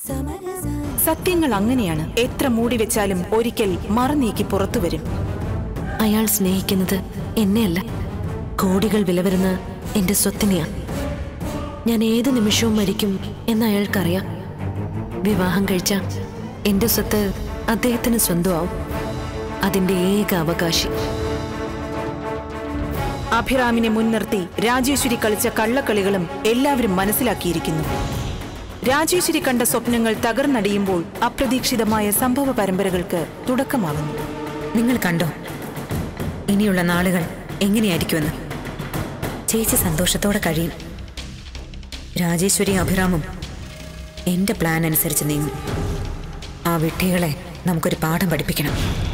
സത്യങ്ങൾ അങ്ങനെയാണ് എത്ര മൂടി വെച്ചാലും ഒരിക്കൽ മറനീക്കി പുറത്തു വരും അയാൾ സ്നേഹിക്കുന്നത് എന്നെയല്ല കോടികൾ വില വരുന്ന എന്റെ സ്വത്തിനെയാ ഞാൻ ഏത് നിമിഷവും മരിക്കും എന്ന് അയാൾക്കറിയാം വിവാഹം കഴിച്ച എന്റെ സ്വത്ത് അദ്ദേഹത്തിന് സ്വന്തമാവും അതിന്റെ ഏക അവകാശി അഭിറാമിനെ മുൻനിർത്തി രാജേശ്വരി കളിച്ച കള്ളക്കളികളും എല്ലാവരും മനസ്സിലാക്കിയിരിക്കുന്നു രാജേശ്വരി കണ്ട സ്വപ്നങ്ങൾ തകർന്നടിയുമ്പോൾ അപ്രതീക്ഷിതമായ സംഭവ പരമ്പരകൾക്ക് തുടക്കമാകുന്നു നിങ്ങൾ കണ്ടോ ഇനിയുള്ള നാളുകൾ എങ്ങനെയായിരിക്കുമെന്ന് ചേച്ചി സന്തോഷത്തോടെ കഴിയും രാജേശ്വരി അഭിരാമും എന്റെ പ്ലാൻ അനുസരിച്ച് നീങ്ങും ആ വിഡ്ഢികളെ നമുക്കൊരു പാഠം പഠിപ്പിക്കണം